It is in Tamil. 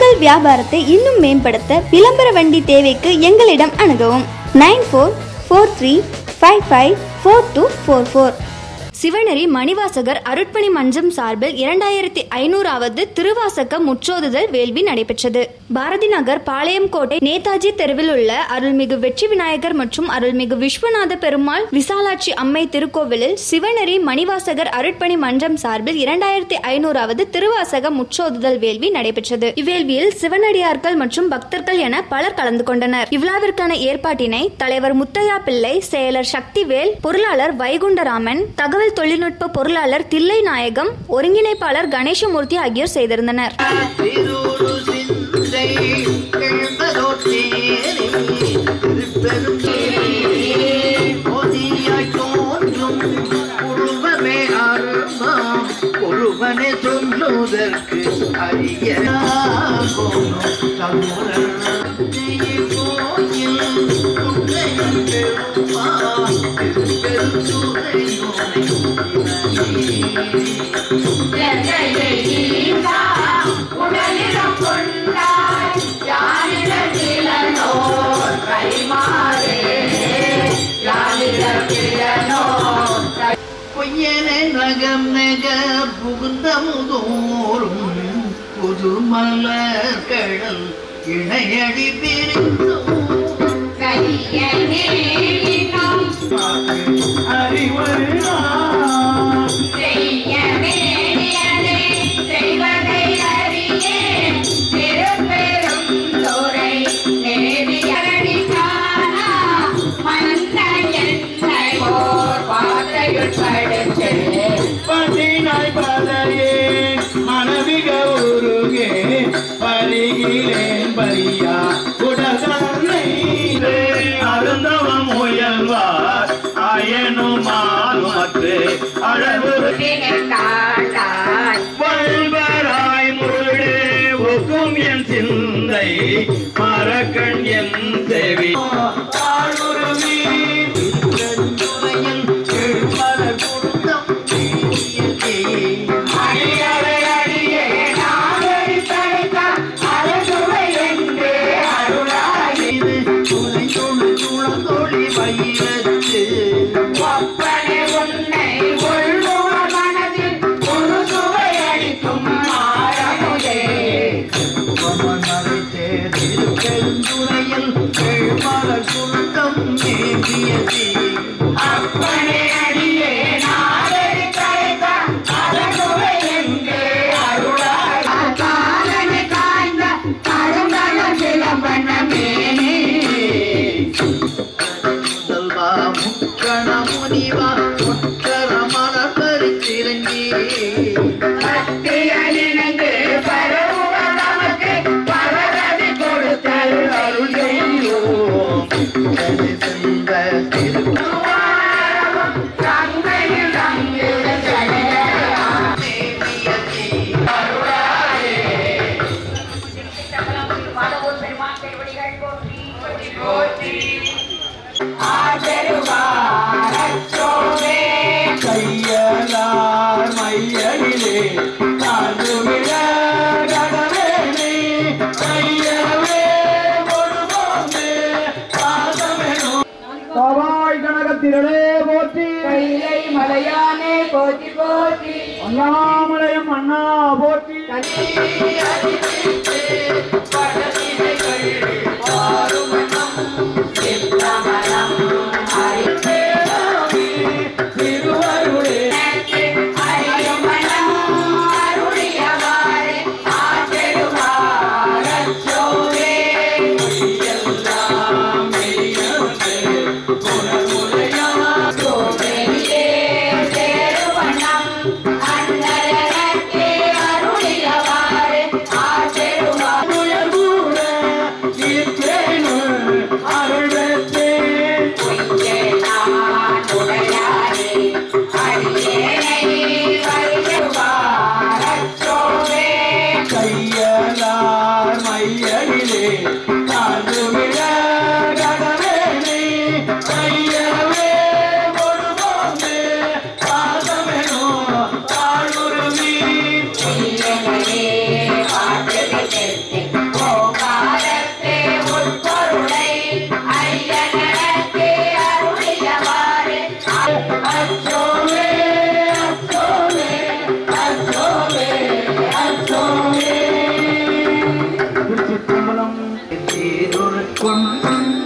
உங்கள் வியாபாரத்தை இன்னும் மேம்படுத்த விளம்பர வண்டி தேவைக்கு எங்களிடம் அணுகவும் nine four four three five five four two four four சிவனரி மணிவாசகர் அருட்பணி மன்றம் சார்பில் இரண்டாயிரத்தி ஐநூறாவது திருவாசக முற்றோதுதல் வேள்வி நடைபெற்றது பாரதி நகர் பாளையங்கோட்டை நேதாஜி தெருவில் உள்ள அருள்மிகு வெற்றி விநாயகர் மற்றும் அருள்மிகு விஸ்வநாத பெருமாள் விசாலாட்சி அம்மை திருக்கோவிலில் சிவனரி மணிவாசகர் அருட்பணி மன்றம் சார்பில் இரண்டாயிரத்தி ஐநூறாவது திருவாசக முற்றோதுதல் வேள்வி நடைபெற்றது இவ்வேள்வியில் சிவனடியார்கள் மற்றும் பக்தர்கள் என பலர் கலந்து கொண்டனர் இவ்விழாவிற்கான ஏற்பாட்டினை தலைவர் முத்தையா பிள்ளை செயலர் சக்திவேல் பொருளாளர் வைகுண்டராமன் தகவல் தொழில்நுட்ப பொருளாளர் தில்லை நாயகம் ஒருங்கிணைப்பாளர் கணேசமூர்த்தி ஆகியோர் செய்திருந்தனர் திருவுரு சிந்தை எழுந்ததோற்றேனே, திருப்பெரும் பொதியாய் தோன்றும் உருவமே அருமாம் ஒருவனே சொல்லுதற்கு அரிய சமுரன் கோயில் உன்னையும் பெருமான் திருப்பெருந்துறை உனை பொய்யனை நகம் நக புகுந்த முதோறும் புது மலர் கடல் இணையடி பிரிந்தோம் அறிவருளாம் பசினாய் பதையே மனவிக உருகே பருகிலேன் பரியா உடலை அருந்தவம் முயல்வார் அயனுமால் மற்ற அளவு வல்வராய் முருளே ஒக்கும் என் சிந்தை மரக்கண் என் செவி ஆளுருவி திருக்கருந்துறையில் எழுமலர் கொடுத்தம் அடியறை அடியே நாகரி தடுத்த அழகுவை என்று அருளாயிரு துணை துணை துளந்தொழி வயிறத்து ஒப்பனை உன்னை உள்ளுவர் மனதில் ஒரு சுவை அளிக்கும் ஆரமுதே திருப்பெருந்துறையில் எழுமலர் கொடுத்தம் ஏந்தியதே அப்பனே அடியே நாடடி கரைத்த அழகுவை என்று அருளாய் காலனை காய்ந்த அருங்கலம் சிலம்பன மேனே செல்வா முக்கண முனிவா முக்கர மலர் பரிசிறங்கி பக்தியால் இணைந்து பரவுவர் நமக்கு பரவதி கொடுத்தல் அருள் செய்யும் சென்ற திருவாரூர் தங்கையில் தங்கிட சடையாம் கையலார் மையலிலே தாழ்ந்து விழ கடவேனே கையவே கொடுபோந்தே பாதமெனும் சவாய் கனகத்திரளே போற்றி கைலை மலையானே போற்றி போற்றி அண்ணாமலையம் அண்ணா போற்றி திருவருளே அறியும் மனம் அருளியவாறு ஆற்றெடுவாரச் சோவே சோவேரியே சேருவண்ணம் அன்னரனக்கே அருளியவாறு கொண்டு